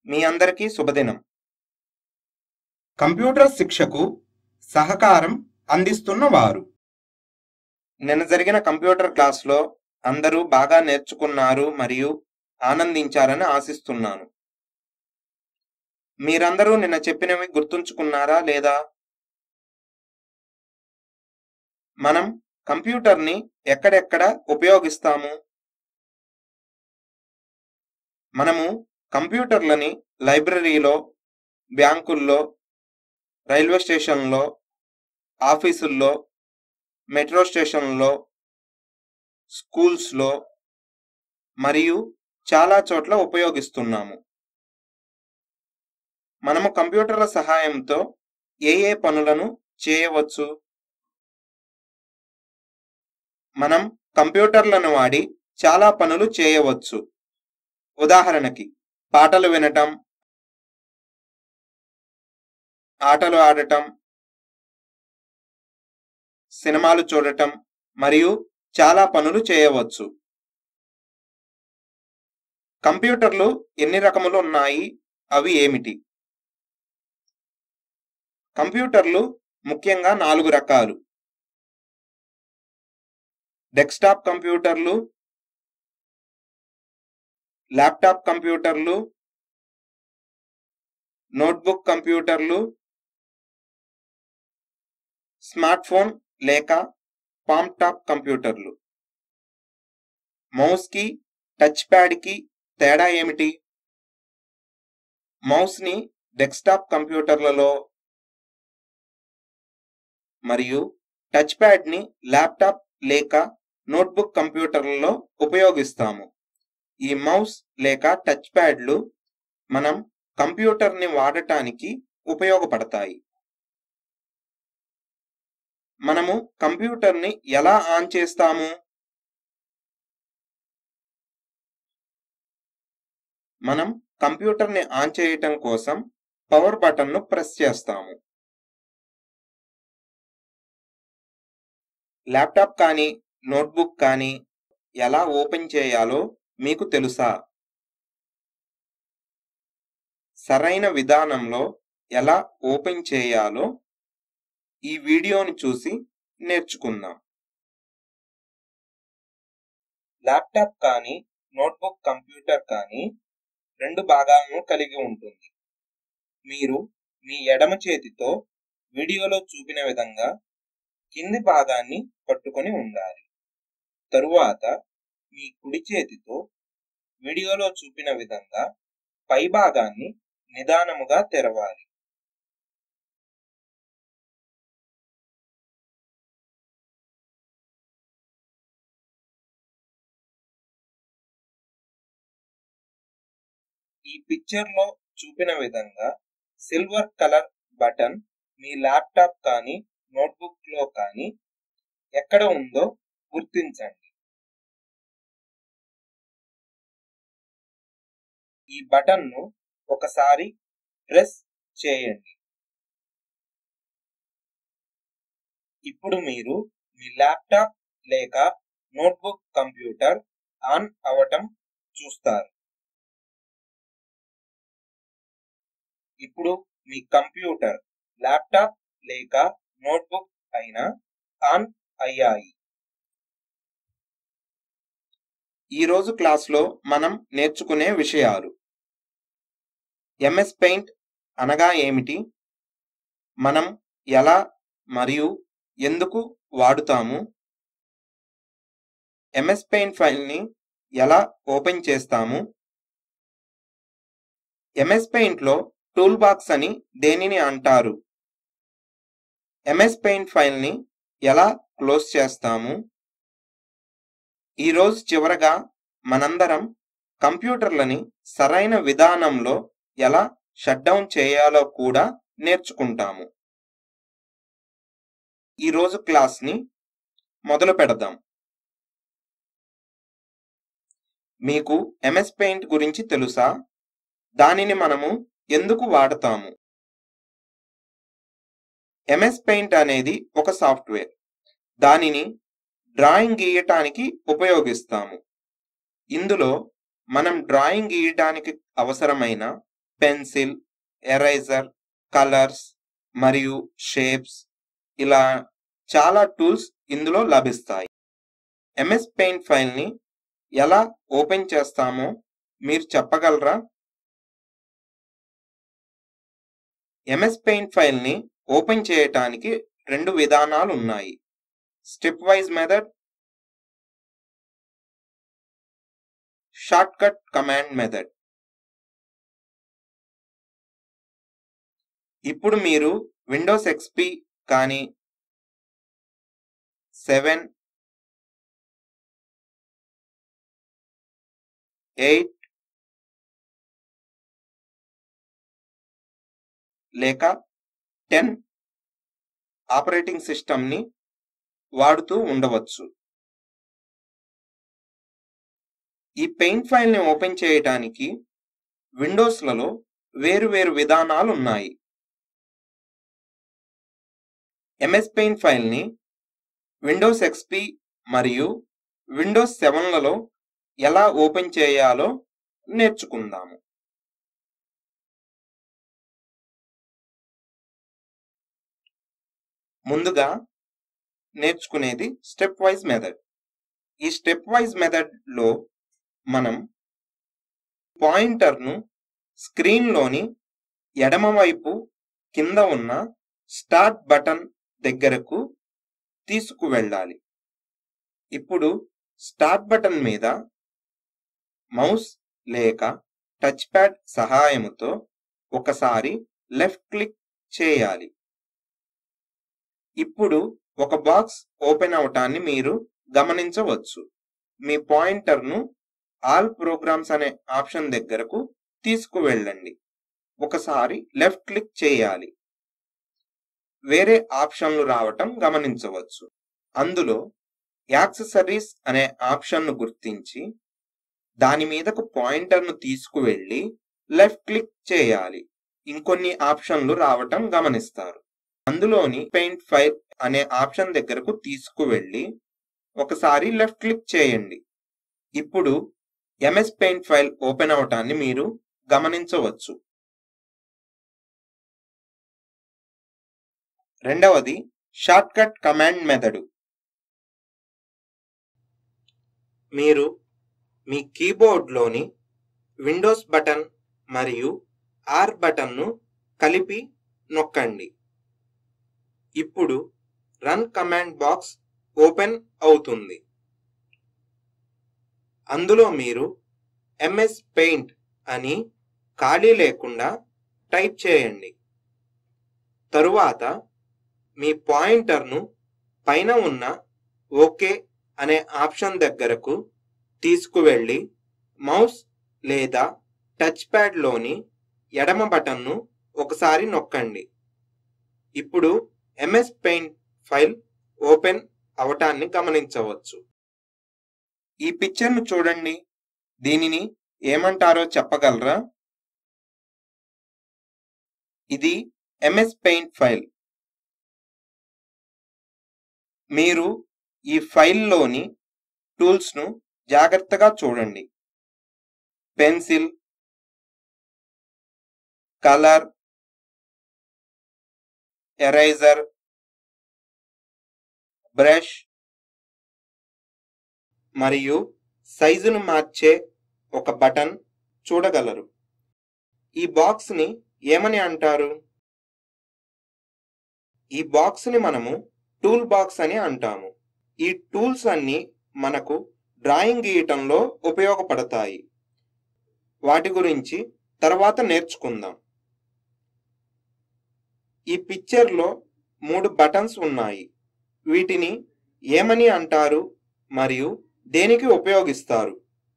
మీ అందరికీ శుభదినం కంప్యూటర్ శిక్షకు సహకారం అందిస్తున్న వారు నిన్న జరిగిన కంప్యూటర్ క్లాస్లో అందరూ బాగా నేర్చుకున్నారు మరియు ఆనందించారని ఆశిస్తున్నాను మీరందరూ నిన్న చెప్పినవి గుర్తుంచుకున్నారా లేదా మనం కంప్యూటర్ని ఎక్కడెక్కడ ఉపయోగిస్తాము మనము కంప్యూటర్లని లైబ్రరీలో బ్యాంకుల్లో రైల్వే స్టేషన్లో ఆఫీసుల్లో మెట్రో స్టేషన్లో స్కూల్స్లో మరియు చాలా చోట్ల ఉపయోగిస్తున్నాము మనము కంప్యూటర్ల సహాయంతో ఏ ఏ పనులను చేయవచ్చు మనం కంప్యూటర్లను వాడి చాలా పనులు చేయవచ్చు ఉదాహరణకి పాటలు వినటం ఆటలు ఆడటం సినిమాలు చూడటం మరియు చాలా పనులు చేయవచ్చు కంప్యూటర్లు ఎన్ని రకములు ఉన్నాయి అవి ఏమిటి కంప్యూటర్లు ముఖ్యంగా నాలుగు రకాలు డెస్క్టాప్ కంప్యూటర్లు ల్యాప్టాప్ కంప్యూటర్లు నోట్బుక్ కంప్యూటర్లు స్మార్ట్ ఫోన్ లేక పామ్ టాప్ కంప్యూటర్లు మౌస్కి టచ్ ప్యాడ్కి తేడా ఏమిటి మౌస్ని డెస్క్టాప్ కంప్యూటర్లలో మరియు టచ్ ప్యాడ్ని ల్యాప్టాప్ లేక నోట్బుక్ కంప్యూటర్లలో ఉపయోగిస్తాము ఈ మౌస్ లేక టచ్ ప్యాడ్లు మనం కంప్యూటర్ని వాడటానికి ఉపయోగపడతాయి మనము కంప్యూటర్ని ఎలా ఆన్ చేస్తాము మనం కంప్యూటర్ని ఆన్ చేయటం కోసం పవర్ బటన్ను ప్రెస్ చేస్తాము ల్యాప్టాప్ కానీ నోట్బుక్ కానీ ఎలా ఓపెన్ చేయాలో మీకు తెలుసా సరైన విధానంలో ఎలా ఓపెన్ చేయాలో ఈ వీడియోని చూసి నేర్చుకుందాం ల్యాప్టాప్ కానీ నోట్బుక్ కంప్యూటర్ కానీ రెండు భాగాలను కలిగి ఉంటుంది మీరు మీ ఎడమ చేతితో వీడియోలో చూపిన విధంగా కింది భాగాన్ని పట్టుకొని ఉండాలి తరువాత మీ కుడి చేతితో వీడియోలో చూపిన విధంగా పై భాగాన్ని నిదానముగా తెరవాలి ఈ పిక్చర్ లో చూపిన విధంగా సిల్వర్ కలర్ బటన్ మీ ల్యాప్టాప్ కానీ నోట్బుక్ లో కానీ ఎక్కడ ఉందో గుర్తించండి ఈ బటన్ను ఒకసారి ప్రెస్ చేయండి ఇప్పుడు మీరు మీ ల్యాప్టాప్ లేక నోట్బుక్ కంప్యూటర్ ఆన్ అవటం చూస్తారు ఇప్పుడు మీ కంప్యూటర్ ల్యాప్టాప్ లేక నోట్బుక్ అయినా ఆన్ అయ్యాయి ఈరోజు క్లాస్లో మనం నేర్చుకునే విషయాలు ఎంఎస్ పెయింట్ అనగా ఏమిటి మనం ఎలా మరియు ఎందుకు వాడుతాము ఎంఎస్ పెయింట్ ఫైల్ని ఎలా ఓపెన్ చేస్తాము ఎంఎస్ పెయింట్లో టూల్ బాక్స్ అని దేనిని అంటారు ఎంఎస్ పెయింట్ ఫైల్ని ఎలా క్లోజ్ చేస్తాము ఈరోజు చివరగా మనందరం కంప్యూటర్లని సరైన విధానంలో ఎలా షట్ డౌన్ చేయాలో కూడా నేర్చుకుంటాము ఈరోజు క్లాస్ని మొదలు పెడదాం మీకు ఎంఎస్ పెయింట్ గురించి తెలుసా దానిని మనము ఎందుకు వాడతాము ఎంఎస్ పెయింట్ అనేది ఒక సాఫ్ట్వేర్ దానిని డ్రాయింగ్ గీయటానికి ఉపయోగిస్తాము ఇందులో మనం డ్రాయింగ్ గీయటానికి అవసరమైన పెన్సిల్ ఎరైజర్ కలర్స్ మరియు షేప్స్ ఇలా చాలా టూల్స్ ఇందులో లభిస్తాయి ఎంఎస్ పెయింట్ ఫైల్ని ఎలా ఓపెన్ చేస్తామో మీరు చెప్పగలరా ఎంఎస్ పెయింట్ ఫైల్ని ఓపెన్ చేయటానికి రెండు విధానాలు ఉన్నాయి step wise method short cut command method ఇప్పుడు మీరు విండోస్ ఎక్స్పి కానీ సెవెన్ ఎయిట్ లేక టెన్ ఆపరేటింగ్ సిస్టమ్ని వాడుతూ ఉండవచ్చు ఈ పెయింట్ ఫైల్ని ఓపెన్ చేయడానికి విండోస్లలో వేరువేరు విధానాలు ఉన్నాయి ఎంఎస్ పెయింట్ ఫైల్ని విండోస్ ఎక్స్పి మరియు విండోస్ సెవెన్లలో ఎలా ఓపెన్ చేయాలో నేర్చుకుందాము ముందుగా నేర్చుకునేది స్టెప్ వైజ్ మెథడ్ ఈ స్టెప్ వైజ్ మెథడ్లో మనం పాయింటర్ను స్క్రీన్లోని ఎడమవైపు కింద ఉన్న స్టార్ట్ బటన్ దగ్గరకు తీసుకువెళ్ళాలి ఇప్పుడు స్టార్ట్ బటన్ మీద మౌస్ లేక టచ్ ప్యాడ్ సహాయముతో ఒకసారి లెఫ్ట్ క్లిక్ చేయాలి ఇప్పుడు ఒక బాక్స్ ఓపెన్ అవటాన్ని మీరు గమనించవచ్చు మీ పాయింటర్ను ఆల్ ప్రోగ్రామ్స్ అనే ఆప్షన్ దగ్గరకు తీసుకువెళ్ళండి ఒకసారి లెఫ్ట్ క్లిక్ చేయాలి వేరే ఆప్షన్లు రావటం గమనించవచ్చు అందులో యాక్సెసరీస్ అనే ఆప్షన్ను గుర్తించి దాని మీదకు పాయింటర్ను తీసుకువెళ్ళి లెఫ్ట్ క్లిక్ చేయాలి ఇంకొన్ని ఆప్షన్లు రావటం గమనిస్తారు అందులోని పెయింట్ ఫైల్ అనే ఆప్షన్ దగ్గరకు తీసుకువెళ్ళి ఒకసారి లెఫ్ట్ క్లిక్ చేయండి ఇప్పుడు ఎంఎస్ పెయింట్ ఫైల్ ఓపెన్ అవటాన్ని మీరు గమనించవచ్చు రెండవది షార్ట్ కట్ కమాండ్ మెథడు మీరు మీ కీబోర్డ్లోని విండోస్ బటన్ మరియు ఆర్ బటన్ను కలిపి నొక్కండి ఇప్పుడు రన్ కమాండ్ బాక్స్ ఓపెన్ అవుతుంది అందులో మీరు ఎంఎస్ పెయింట్ అని ఖాళీ లేకుండా టైప్ చేయండి తరువాత మీ పాయింటర్ను పైన ఉన్న ఓకే అనే ఆప్షన్ దగ్గరకు తీసుకువెళ్ళి మౌస్ లేదా టచ్ ప్యాడ్లోని ఎడమ బటన్ను ఒకసారి నొక్కండి ఇప్పుడు ఎంఎస్ పెయింట్ ఫైల్ ఓపెన్ అవటాన్ని గమనించవచ్చు ఈ పిక్చర్ను చూడండి దీనిని ఏమంటారో చెప్పగలరా ఇది ఎంఎస్ పెయింట్ ఫైల్ మీరు ఈ ఫైల్లోని టూల్స్ను జాగ్రత్తగా చూడండి పెన్సిల్ కలర్ ఎరైజర్ బ్రష్ మరియు సైజును మార్చే ఒక బటన్ చూడగలరు ఈ బాక్స్ని ఏమని అంటారు ఈ బాక్స్ని మనము టూల్ బాక్స్ అని అంటాము ఈ టూల్స్ అన్ని మనకు డ్రాయింగ్ గీయటంలో ఉపయోగపడతాయి వాటి గురించి తర్వాత నేర్చుకుందాం ఈ పిక్చర్లో మూడు బటన్స్ ఉన్నాయి వీటిని ఏమని అంటారు మరియు దేనికి ఉపయోగిస్తారు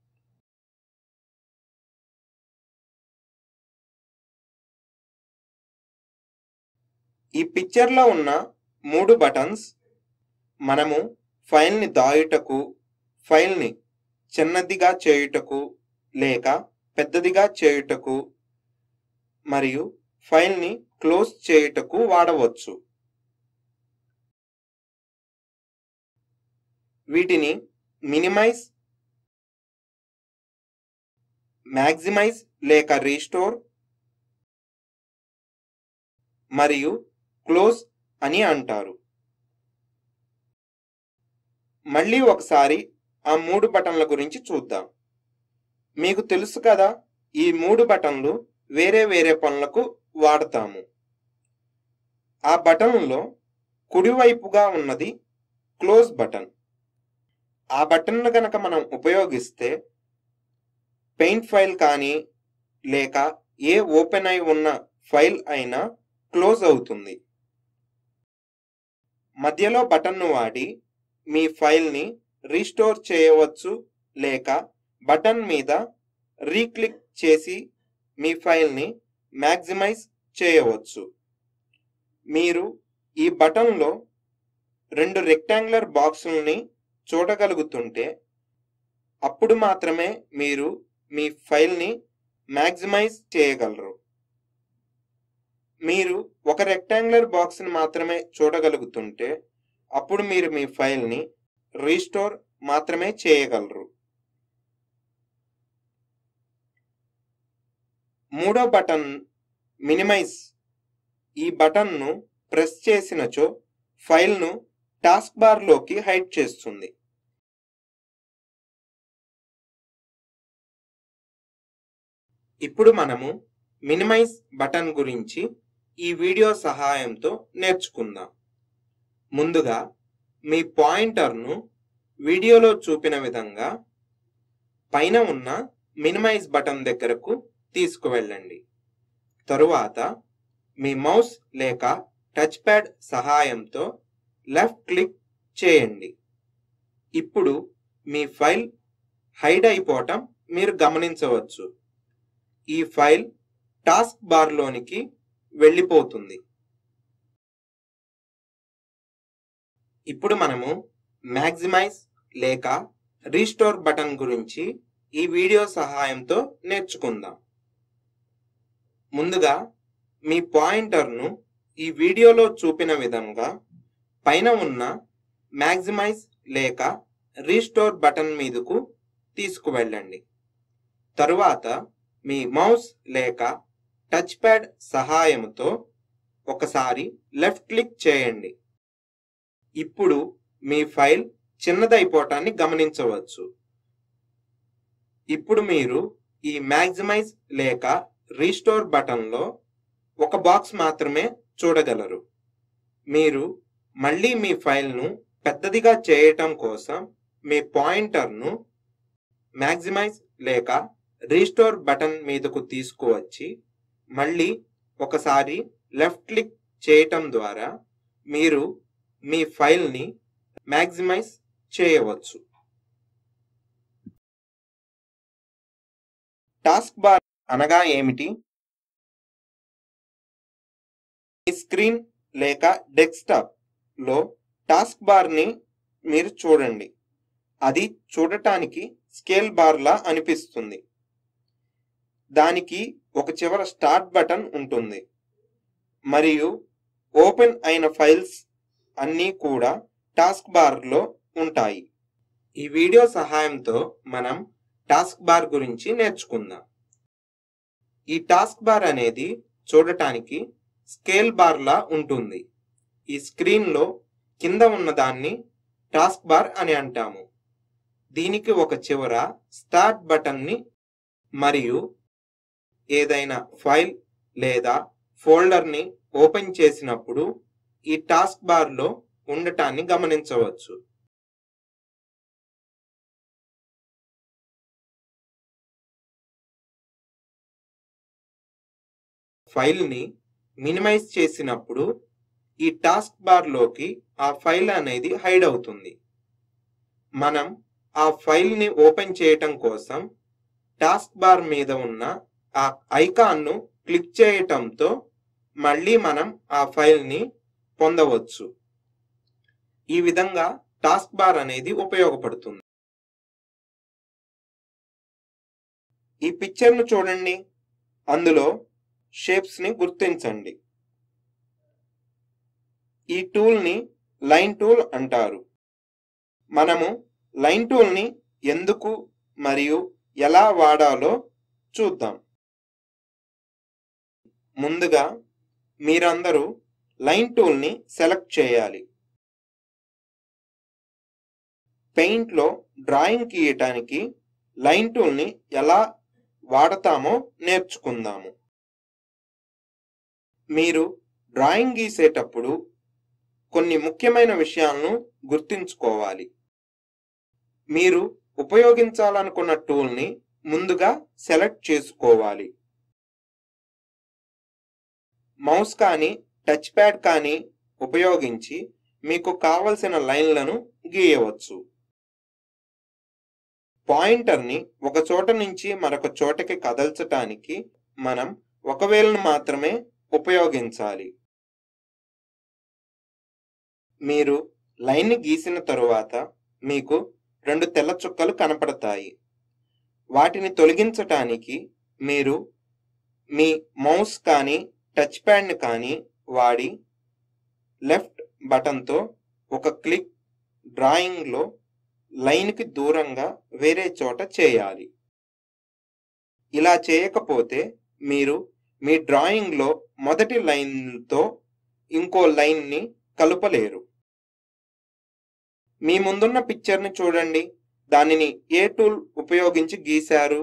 ఈ పిక్చర్లో ఉన్న మూడు బటన్స్ మనము ఫైల్ని దాయుటకు ఫైల్ని చిన్నదిగా చేయుటకు లేక పెద్దదిగా చేయుటకు మరియు ఫైల్ని క్లోజ్ చేయుటకు వాడవచ్చు వీటిని మినిమైజ్ మ్యాక్సిమైజ్ లేక రీస్టోర్ మరియు క్లోజ్ అని అంటారు మళ్ళీ ఒకసారి ఆ మూడు బటన్ల గురించి చూద్దాం మీకు తెలుసు కదా ఈ మూడు బటన్లు వేరే వేరే పనులకు వాడతాము ఆ బటన్లో కుడివైపుగా ఉన్నది క్లోజ్ బటన్ ఆ బటన్ను గనక మనం ఉపయోగిస్తే పెయింట్ ఫైల్ కానీ లేక ఏ ఓపెన్ అయి ఉన్న ఫైల్ అయినా క్లోజ్ అవుతుంది మధ్యలో బటన్ను వాడి మీ ఫైల్ని రీస్టోర్ చేయవచ్చు లేక బటన్ మీద రీక్లిక్ చేసి మీ ఫైల్ని మ్యాక్సిమైజ్ చేయవచ్చు మీరు ఈ బటన్లో రెండు రెక్టాంగులర్ బాక్సుల్ని చూడగలుగుతుంటే అప్పుడు మాత్రమే మీరు మీ ఫైల్ని మ్యాక్సిమైజ్ చేయగలరు మీరు ఒక రెక్టాంగులర్ బాక్స్ని మాత్రమే చూడగలుగుతుంటే అప్పుడు మీరు మీ ఫైల్ని రీస్టోర్ మాత్రమే చేయగలరు మూడో బటన్ మినిమైజ్ ఈ బటన్ను ప్రెస్ చేసినచో ఫైల్ను టాస్క్ బార్లోకి హైడ్ చేస్తుంది ఇప్పుడు మనము మినిమైజ్ బటన్ గురించి ఈ వీడియో సహాయంతో నేర్చుకుందాం ముందుగా మీ పాయింటర్ను వీడియోలో చూపిన విధంగా పైన ఉన్న మినిమైజ్ బటన్ దగ్గరకు తీసుకువెళ్ళండి తరువాత మీ మౌస్ లేక టచ్ ప్యాడ్ సహాయంతో లెఫ్ట్ క్లిక్ చేయండి ఇప్పుడు మీ ఫైల్ హైడ్ అయిపోవటం మీరు గమనించవచ్చు ఈ ఫైల్ టాస్క్ బార్లోనికి వెళ్ళిపోతుంది ఇప్పుడు మనము మ్యాక్సిమైజ్ లేక రీస్టోర్ బటన్ గురించి ఈ వీడియో సహాయంతో నేర్చుకుందాం ముందుగా మీ పాయింటర్ను ఈ వీడియోలో చూపిన విధంగా పైన ఉన్న మ్యాక్సిమైజ్ లేక రీస్టోర్ బటన్ మీదకు తీసుకువెళ్ళండి తరువాత మీ మౌస్ లేక టచ్ ప్యాడ్ సహాయంతో ఒకసారి లెఫ్ట్ క్లిక్ చేయండి ఇప్పుడు మీ ఫైల్ చిన్నదైపోవటాన్ని గమనించవచ్చు ఇప్పుడు మీరు ఈ మ్యాక్సిమైజ్ లేక రీస్టోర్ బటన్లో ఒక బాక్స్ మాత్రమే చూడగలరు మీరు మళ్ళీ మీ ఫైల్ను పెద్దదిగా చేయటం కోసం మీ పాయింటర్ను మ్యాక్సిమైజ్ లేక రీస్టోర్ బటన్ మీదకు తీసుకువచ్చి మళ్ళీ ఒకసారి లెఫ్ట్ క్లిక్ చేయటం ద్వారా మీరు మీ ఫైల్ని మ్యాక్సిమైజ్ చేయవచ్చు టాస్క్ బార్ అనగా ఏమిటి మీ స్క్రీన్ లేక డెస్క్టాప్ లో టాస్క్ బార్ ని మీరు చూడండి అది చూడటానికి స్కేల్ బార్ లా అనిపిస్తుంది దానికి ఒక చివర స్టార్ట్ బటన్ ఉంటుంది మరియు ఓపెన్ అయిన ఫైల్స్ అన్నీ కూడా టాస్క్ బార్ లో ఉంటాయి ఈ వీడియో సహాయంతో మనం టాస్క్ బార్ గురించి నేర్చుకుందాం ఈ టాస్క్ బార్ అనేది చూడటానికి స్కేల్ బార్ లా ఉంటుంది ఈ స్క్రీన్ లో కింద ఉన్న దాన్ని టాస్క్ బార్ అని అంటాము దీనికి ఒక చివర స్టార్ట్ బటన్ ని మరియు ఏదైనా ఫైల్ లేదా ఫోల్డర్ ని ఓపెన్ చేసినప్పుడు ఈ టాస్క్ బార్ లో ఉండటాన్ని గమనించవచ్చు ఫైల్ని మినిమైజ్ చేసినప్పుడు ఈ టాస్క్ బార్లోకి ఆ ఫైల్ అనేది హైడ్ అవుతుంది మనం ఆ ఫైల్ని ఓపెన్ చేయటం కోసం టాస్క్ బార్ మీద ఉన్న ఆ ఐకాన్ను క్లిక్ చేయటంతో మళ్ళీ మనం ఆ ఫైల్ని పొందవచ్చు ఈ విధంగా టాస్క్ బార్ అనేది ఉపయోగపడుతుంది ఈ పిక్చర్ను చూడండి అందులో షేప్స్ ని గుర్తించండి ఈ టూల్ ని లైన్ టూల్ అంటారు మనము లైన్ టూల్ ని ఎందుకు మరియు ఎలా వాడాలో చూద్దాం ముందుగా మీరందరూ లైన్ టూల్ని సెలెక్ట్ చేయాలి పెయింట్లో డ్రాయింగ్ గీయటానికి లైన్ టూల్ని ఎలా వాడతామో నేర్చుకుందాము మీరు డ్రాయింగ్ గీసేటప్పుడు కొన్ని ముఖ్యమైన విషయాలను గుర్తుంచుకోవాలి మీరు ఉపయోగించాలనుకున్న టూల్ని ముందుగా సెలెక్ట్ చేసుకోవాలి మౌస్ కానీ టచ్ ప్యాడ్ కానీ ఉపయోగించి మీకు కావలసిన లైన్లను గీయవచ్చు పాయింటర్ని ఒక చోట నుంచి మరొక చోటకి కదల్చటానికి మనం ఒక వేలును మాత్రమే ఉపయోగించాలి మీరు లైన్ని గీసిన తరువాత మీకు రెండు తెల్ల చుక్కలు కనపడతాయి వాటిని తొలగించటానికి మీరు మీ మౌస్ కానీ టచ్ ప్యాడ్ని కానీ వాడి లెఫ్ట్ బటన్తో ఒక క్లిక్ డ్రాయింగ్లో లైన్కి దూరంగా వేరే చోట చేయాలి ఇలా చేయకపోతే మీరు మీ డ్రాయింగ్లో మొదటి లైన్తో ఇంకో లైన్ని కలుపలేరు మీ ముందున్న పిక్చర్ని చూడండి దానిని ఏ టూల్ ఉపయోగించి గీశారు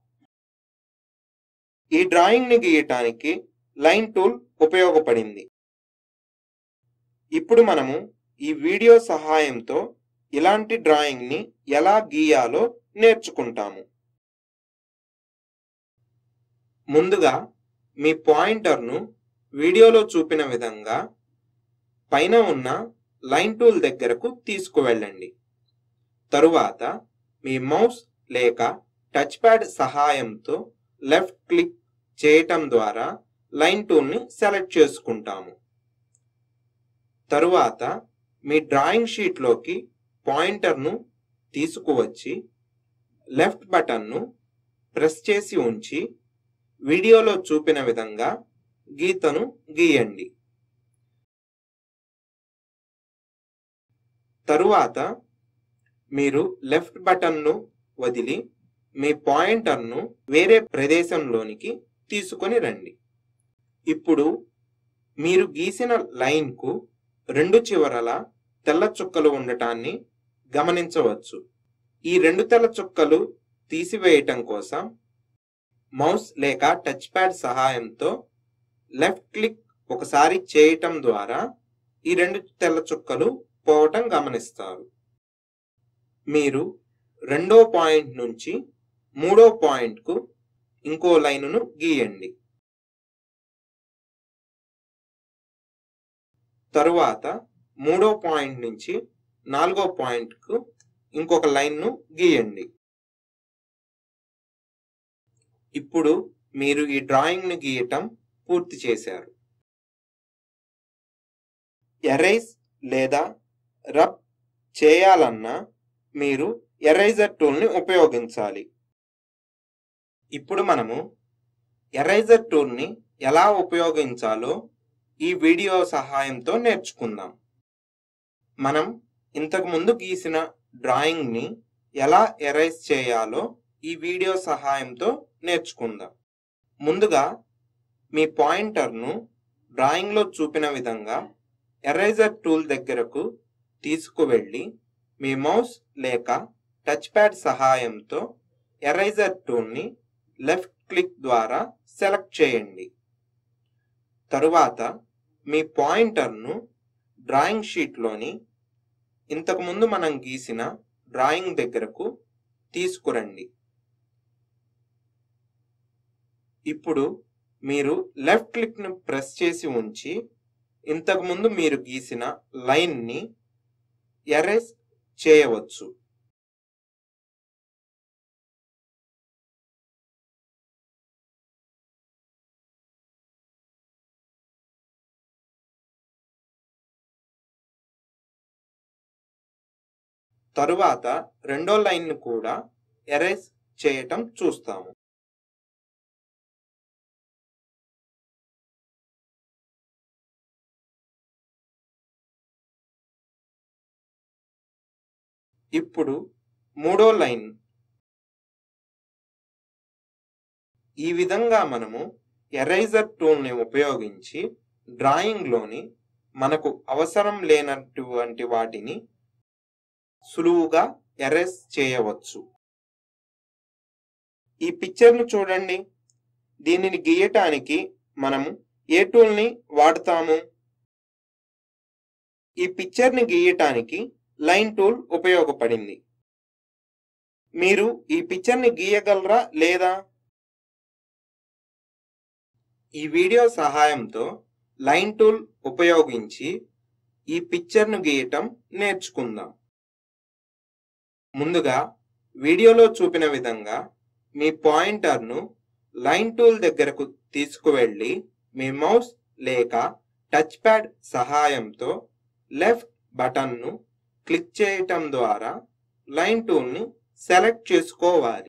ఈ డ్రాయింగ్ని గీయటానికి లైన్ టూల్ ఉపయోగపడింది ఇప్పుడు మనము ఈ వీడియో సహాయంతో ఇలాంటి డ్రాయింగ్ని ఎలా గీయాలో నేర్చుకుంటాము ముందుగా మీ పాయింటర్ను వీడియోలో చూపిన విధంగా పైన ఉన్న లైన్ టూల్ దగ్గరకు తీసుకువెళ్ళండి తరువాత మీ మౌస్ లేక టచ్ ప్యాడ్ సహాయంతో లెఫ్ట్ క్లిక్ చేయటం ద్వారా లైన్ టూల్ని సెలెక్ట్ చేసుకుంటాము తరువాత మీ డ్రాయింగ్ షీట్లోకి పాయింటర్ను తీసుకువచ్చి లెఫ్ట్ బటన్ను ప్రెస్ చేసి ఉంచి వీడియోలో చూపిన విధంగా గీతను గీయండి తరువాత మీరు లెఫ్ట్ బటన్ను వదిలి మీ పాయింటర్ను వేరే ప్రదేశంలోనికి తీసుకొని రండి ఇప్పుడు మీరు గీసిన లైన్కు రెండు చివరల తెల్ల చుక్కలు ఉండటాన్ని గమనించవచ్చు ఈ రెండు తెల్ల చుక్కలు తీసివేయటం కోసం మౌస్ లేక టచ్ ప్యాడ్ సహాయంతో లెఫ్ట్ క్లిక్ ఒకసారి చేయటం ద్వారా ఈ రెండు తెల్ల చుక్కలు పోవటం గమనిస్తారు మీరు రెండో పాయింట్ నుంచి మూడో పాయింట్కు ఇంకో లైనును గీయండి తరువాత మూడో పాయింట్ నుంచి నాలుగో పాయింట్కు ఇంకొక లైన్ను గీయండి ఇప్పుడు మీరు ఈ డ్రాయింగ్ను గీయటం పూర్తి చేశారు ఎరైజ్ లేదా రబ్ చేయాలన్నా మీరు ఎరైజర్ టూల్ని ఉపయోగించాలి ఇప్పుడు మనము ఎరైజర్ టూల్ని ఎలా ఉపయోగించాలో ఈ వీడియో సహాయంతో నేర్చుకుందాం మనం ఇంతకు ముందు గీసిన డ్రాయింగ్ని ఎలా ఎరైజ్ చేయాలో ఈ వీడియో సహాయంతో నేర్చుకుందాం ముందుగా మీ పాయింటర్ను డ్రాయింగ్లో చూపిన విధంగా ఎరైజర్ టూల్ దగ్గరకు తీసుకువెళ్ళి మీ మౌస్ లేక టచ్ ప్యాడ్ సహాయంతో ఎరైజర్ టూల్ని లెఫ్ట్ క్లిక్ ద్వారా సెలెక్ట్ చేయండి తరువాత మీ పాయింటర్ను డ్రాయింగ్ షీట్లోని ఇంతకుముందు మనం గీసిన డ్రాయింగ్ దగ్గరకు తీసుకురండి ఇప్పుడు మీరు లెఫ్ట్ క్లిక్ను ప్రెస్ చేసి ఉంచి ఇంతకుముందు మీరు గీసిన లైన్ని ఎరేస్ చేయవచ్చు తరువాత రెండో లైన్ కూడా ఎరేస్ చేయటం చూస్తాము ఇప్పుడు మూడో లైన్ ఈ విధంగా మనము ఎరైజర్ టూల్ని ఉపయోగించి డ్రాయింగ్లోని మనకు అవసరం లేనటువంటి వాటిని సులువుగా ఎరేస్ చేయవచ్చు ఈ పిక్చర్ను చూడండి దీనిని గీయటానికి మనము ఏ టూల్ని వాడతాము ఈ పిక్చర్ని గీయటానికి లైన్ టూల్ ఉపయోగపడింది మీరు ఈ పిక్చర్ని గీయగలరా లేదా ఈ వీడియో సహాయంతో లైన్ టూల్ ఉపయోగించి ఈ పిక్చర్ను గీయటం నేర్చుకుందాం ముందుగా వీడియోలో చూపిన విధంగా మీ పాయింటర్ను లైన్ టూల్ దగ్గరకు తీసుకువెళ్ళి మీ మౌస్ లేక టచ్ ప్యాడ్ సహాయంతో లెఫ్ట్ బటన్ను క్లిక్ చేయటం ద్వారా లైన్ టూల్ని సెలెక్ట్ చేసుకోవాలి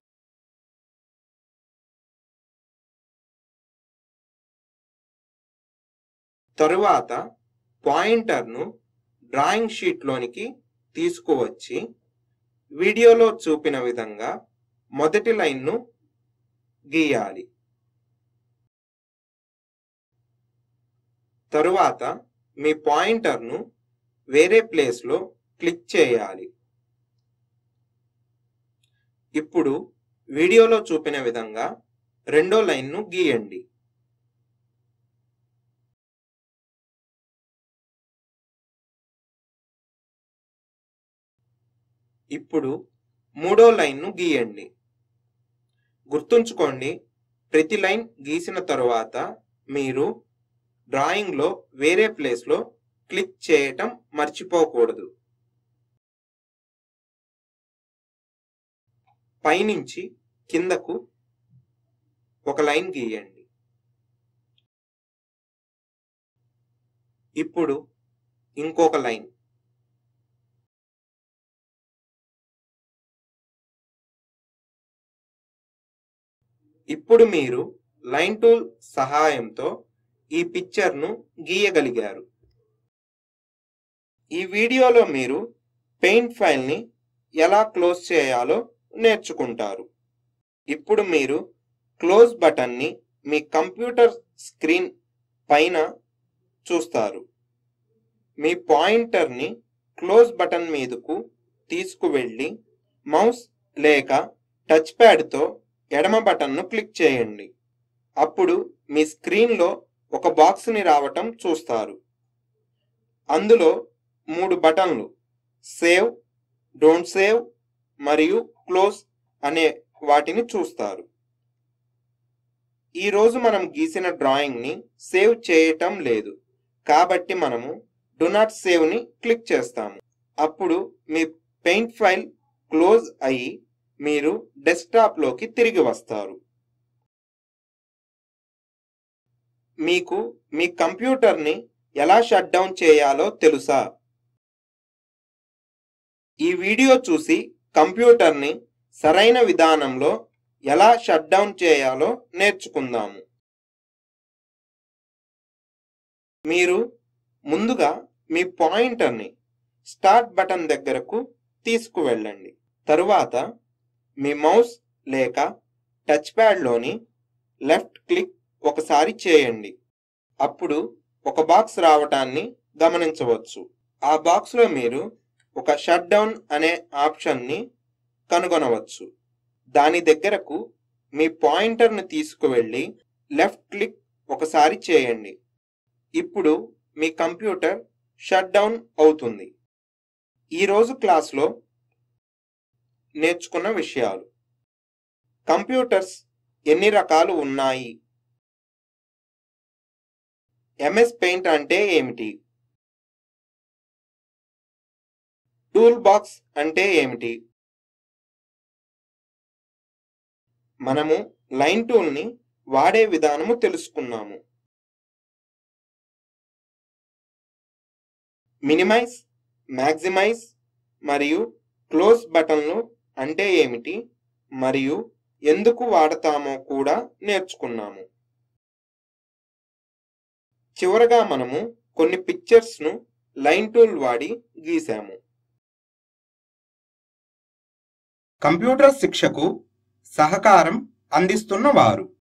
తరువాత పాయింటర్ను డ్రాయింగ్ షీట్లోనికి తీసుకువచ్చి వీడియోలో చూపిన విధంగా మొదటి లైన్ను గీయాలి తరువాత మీ పాయింటర్ను వేరే ప్లేస్లో క్లిక్ చేయాలి ఇప్పుడు వీడియోలో చూపిన విధంగా రెండో లైన్ను గీయండి ఇప్పుడు మూడో లైన్ను గీయండి గుర్తుంచుకోండి ప్రతి లైన్ గీసిన తరువాత మీరు డ్రాయింగ్లో వేరే ప్లేస్లో క్లిక్ చేయటం మర్చిపోకూడదు పైనుంచి కిందకు ఒక లైన్ గీయండి ఇప్పుడు ఇంకొక లైన్ ఇప్పుడు మీరు లైన్ టూల్ సహాయంతో ఈ పిక్చర్ను గీయగలిగారు ఈ వీడియోలో మీరు పెయింట్ ఫైల్ని ఎలా క్లోజ్ చేయాలో నేర్చుకుంటారు ఇప్పుడు మీరు క్లోజ్ బటన్ని మీ కంప్యూటర్ స్క్రీన్ పైన చూస్తారు మీ పాయింటర్ని క్లోజ్ బటన్ మీదకు తీసుకువెళ్ళి మౌస్ లేక టచ్ ప్యాడ్తో ఎడమ బటన్ను క్లిక్ చేయండి అప్పుడు మీ స్క్రీన్లో ఒక బాక్స్ని రావటం చూస్తారు అందులో మూడు బటన్లు సేవ్ డోంట్ సేవ్ మరియు క్లోజ్ అనే వాటిని చూస్తారు ఈరోజు మనం గీసిన డ్రాయింగ్ని సేవ్ చేయటం లేదు కాబట్టి మనము డు నాట్ సేవ్ని క్లిక్ చేస్తాము అప్పుడు మీ పెయింట్ ఫైల్ క్లోజ్ అయ్యి మీరు డెస్క్టాప్లోకి తిరిగి వస్తారు మీకు మీ కంప్యూటర్ని ఎలా షట్ డౌన్ చేయాలో తెలుసా ఈ వీడియో చూసి కంప్యూటర్ని సరైన విధానంలో ఎలా షట్ డౌన్ చేయాలో నేర్చుకుందాము మీరు ముందుగా మీ పాయింటర్ని స్టార్ట్ బటన్ దగ్గరకు తీసుకువెళ్ళండి తరువాత మీ మౌస్ లేక టచ్ ప్యాడ్లోని లెఫ్ట్ క్లిక్ ఒకసారి చేయండి అప్పుడు ఒక బాక్స్ రావటాన్ని గమనించవచ్చు ఆ బాక్స్లో మీరు ఒక షట్ డౌన్ అనే ఆప్షన్ని కనుగొనవచ్చు దాని దగ్గరకు మీ పాయింటర్ను తీసుకువెళ్ళి లెఫ్ట్ క్లిక్ ఒకసారి చేయండి ఇప్పుడు మీ కంప్యూటర్ షట్ డౌన్ అవుతుంది ఈరోజు క్లాస్లో నేర్చుకున్న విషయాలు కంప్యూటర్స్ ఎన్ని రకాలు ఉన్నాయి ఎంఎస్ పెయింట్ అంటే ఏమిటి టూల్ బాక్స్ అంటే ఏమిటి మనము లైన్ టూల్ని వాడే విధానము తెలుసుకున్నాము మినిమైజ్ మ్యాక్సిమైజ్ మరియు క్లోజ్ బటన్లు అంటే ఏమిటి మరియు ఎందుకు వాడతామో కూడా నేర్చుకున్నాము చివరగా మనము కొన్ని పిక్చర్స్ను లైన్ టూల్ వాడి గీసాము కంప్యూటర్ శిక్షకు సహకారం అందిస్తున్న వారు